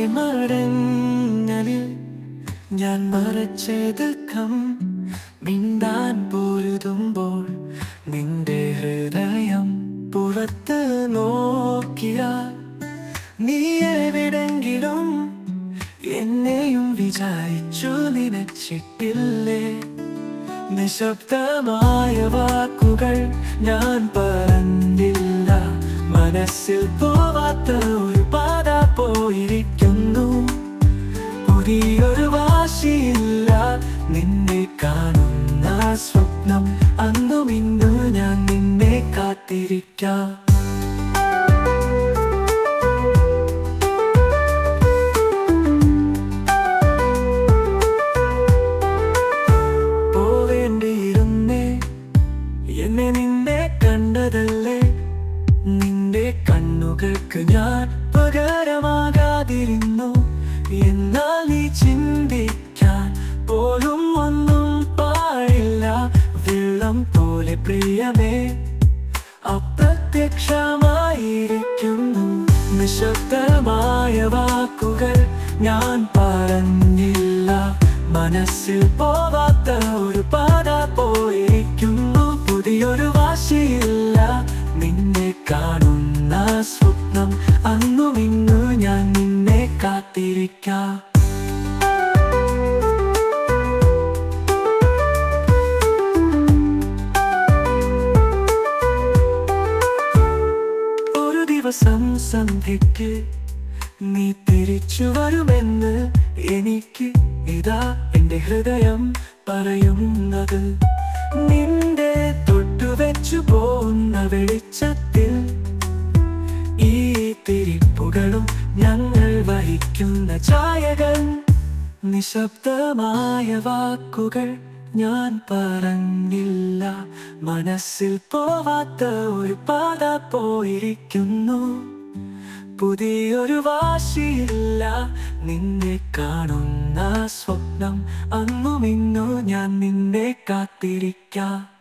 മടങ്ങലിൽ ഞാൻ മറച്ചതുക്കം മിണ്ടാൻ പൊരുതുമ്പോൾ നിന്റെ ഹൃദയം പുറത്ത് നോക്കിയാൽ നീ എവിടെങ്കിലും എന്നെയും വിചാരിച്ചു നനച്ചിട്ടില്ലേ നിശബ്ദമായ വാക്കുകൾ ഞാൻ പറഞ്ഞില്ല മനസ്സിൽ പോവാത്ത ഒരു പാത പോയിരിക്കുന്നു പുതിയൊരു വാശിയില്ല നിന്നെ കാണുന്ന സ്വപ്നം അന്നും ഇന്നു ഞാൻ നിന്നെ കാത്തിരിക്കാം പോവേണ്ടിയിരുന്നേ എന്നെ നിന്നെ കണ്ടതല്ലേ നിന്റെ കണ്ണുകൾക്ക് ഞാൻ പകരമാകാതിരുന്നു എന്നാൽ നീ ചിന്തിക്കാൻ പോലും ഒന്നും പാടില്ല വെള്ളം പോലെ പ്രിയമേ അപ്രത്യക്ഷമായിരിക്കുന്നു നിശബ്ദമായ വാക്കുകൾ ഞാൻ പറഞ്ഞില്ല മനസ്സിൽ പോവാത്ത ഒരു പാത പോയിരിക്കുന്നു പുതിയൊരു വാശിയില്ല നിന്നെ കാണുന്ന സ്വപ്നം അന്നും ഇന്നു ഞാൻ നിന്നെ കാത്തിരിക്കാം ഒരു ദിവസം സന്ധ്യയ്ക്ക് നീ തിരിച്ചു വരുമെന്ന് എനിക്ക് ഇതാ എന്റെ ഹൃദയം പറയുന്നത് നിന്റെ തൊട്ടുവെച്ചു പോകുന്ന വെളിച്ചത്തിൽ ഈ തിരിപ്പുകളും ഞങ്ങൾ വഹിക്കുന്ന ഛായകൾ നിശബ്ദമായ വാക്കുകൾ ഞാൻ പറഞ്ഞില്ല മനസ്സിൽ പോവാത്ത ഒരു പാത പോയിരിക്കുന്നു പുതിയൊരു വാശിയില്ല നിന്നെ കാണുന്ന സ്വപ്നം അന്നും ഇന്നു ഞാൻ നിന്നെ കാത്തിരിക്കാം